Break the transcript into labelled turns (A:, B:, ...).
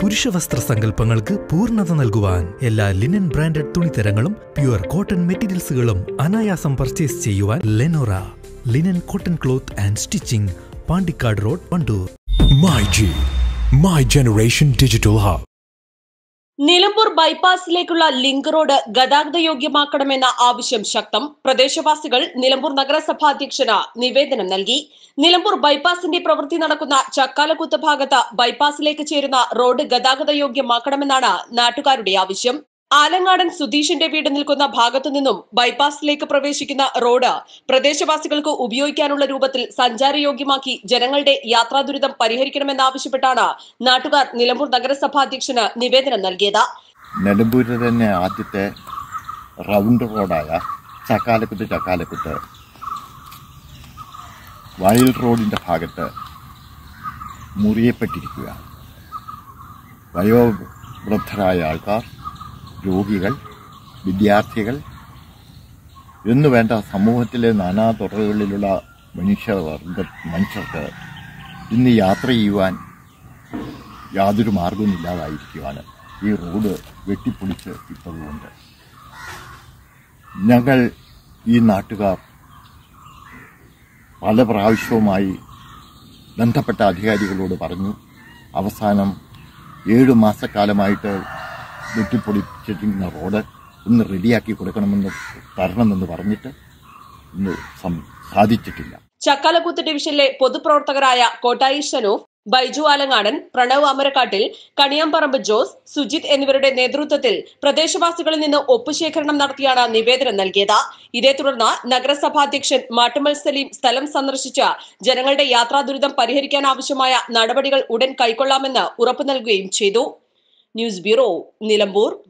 A: പുരുഷവസ്ത്ര സങ്കല്പങ്ങൾക്ക് പൂർണ്ണത നൽകുവാൻ എല്ലാ ലിനൻ ബ്രാൻഡഡ് തുണിത്തരങ്ങളും പ്യുവർ കോട്ടൺ മെറ്റീരിയൽസുകളും അനായാസം പർച്ചേസ് ചെയ്യുവാൻ Lenora linen cotton cloth and stitching Pandikkad road Wandoor
B: My G, My Generation Digital Hub.
C: Nilambur ബൈപ്പാസിലേക്കുള്ള ലിങ്ക് റോഡ് ഗതാഗത യോഗ്യമാക്കണമെന്ന ആവശ്യം ശക്തം പ്രദേശവാസികൾ നിലമ്പൂർ നഗരസഭാ അധ്യക്ഷന് നിവേദനം നൽകി നിലമ്പൂർ ബൈപ്പാസിന്റെ പ്രവൃത്തി നടക്കുന്ന ചക്കാലക്കുത്ത് ഭാഗത്ത് ബൈപ്പാസിലേക്ക് ചേരുന്ന റോഡ് ഗതാഗത യോഗ്യമാക്കണമെന്നാണ് നാട്ടുകാരുടെ ആവശ്യം ആലങ്ങാടൻ സുധീഷിന്റെ വീട് നിൽക്കുന്ന ഭാഗത്തു നിന്നും ബൈപ്പാസിലേക്ക് പ്രവേശിക്കുന്ന റോഡ് പ്രദേശവാസികൾക്ക് ഉപയോഗിക്കാനുള്ള രൂപത്തിൽ സഞ്ചാരയോഗ്യമാക്കി ജനങ്ങളുടെ യാത്രാ ദുരിതം പരിഹരിക്കണമെന്നാവശ്യപ്പെട്ടാണ് നാട്ടുകാർ നിലമ്പൂർ നഗരസഭാ അധ്യക്ഷന് നിവേദനം നൽകിയത്
D: നിലമ്പൂരിലെ തന്നെ ആദ്യത്തെ റൗണ്ട് റോഡായ ചക്കാലക്കുത്ത് ചക്കാലക്കുത്ത് വയൽ റോഡിൻ്റെ ഭാഗത്ത് മുറിയപ്പെട്ടിരിക്കുക വയോവൃദ്ധരായ ആൾക്കാർ രോഗികൾ വിദ്യാർത്ഥികൾ എന്നു വേണ്ട സമൂഹത്തിലെ നാനാ തുറകളിലുള്ള മനുഷ്യവർഗ മനുഷ്യർക്ക് ഇന്ന് യാത്ര ചെയ്യുവാൻ യാതൊരു മാർഗവുമില്ലാതായിരിക്കുവാണ് ഈ റോഡ് വെട്ടിപ്പൊളിച്ച് ഇട്ടതുകൊണ്ട് ഞങ്ങൾ ഈ നാട്ടുകാർ പല പ്രാവശ്യവുമായി ബന്ധപ്പെട്ട അധികാരികളോട് പറഞ്ഞു അവസാനം ഏഴു മാസക്കാലമായിട്ട് വെട്ടിപ്പൊളിച്ചിരിക്കുന്ന റോഡ് ഒന്ന് റെഡിയാക്കി കൊടുക്കണമെന്ന് തരണമെന്ന് പറഞ്ഞിട്ട് ഇന്ന് സം- സാധിച്ചിട്ടില്ല
C: ചക്കാലക്കുത്ത് ഡിവിഷനിലെ പൊതുപ്രവർത്തകരായ കോട്ടായി ഷനൂഫ് ബൈജു ആലങ്ങാടൻ പ്രണവ് അമരക്കാട്ടിൽ കണിയാമ്പറമ്പ് ജോസ് സുജിത് എന്നിവരുടെ നേതൃത്വത്തിൽ പ്രദേശവാസികളിൽ നിന്ന് ഒപ്പുശേഖരണം നടത്തിയാണ് നിവേദനം നൽകിയത് ഇതേ തുടർന്ന് നഗരസഭാധ്യക്ഷൻ മാട്ടുമൽ സലീം സ്ഥലം സന്ദർശിച്ച് ജനങ്ങളുടെ യാത്രാ ദുരിതം പരിഹരിക്കാൻ ആവശ്യമായ നടപടികൾ ഉടൻ കൈക്കൊള്ളാമെന്ന് ഉറപ്പു നൽകുകയും ചെയ്തു ന്യൂസ് ബ്യൂറോ നിലമ്പൂർ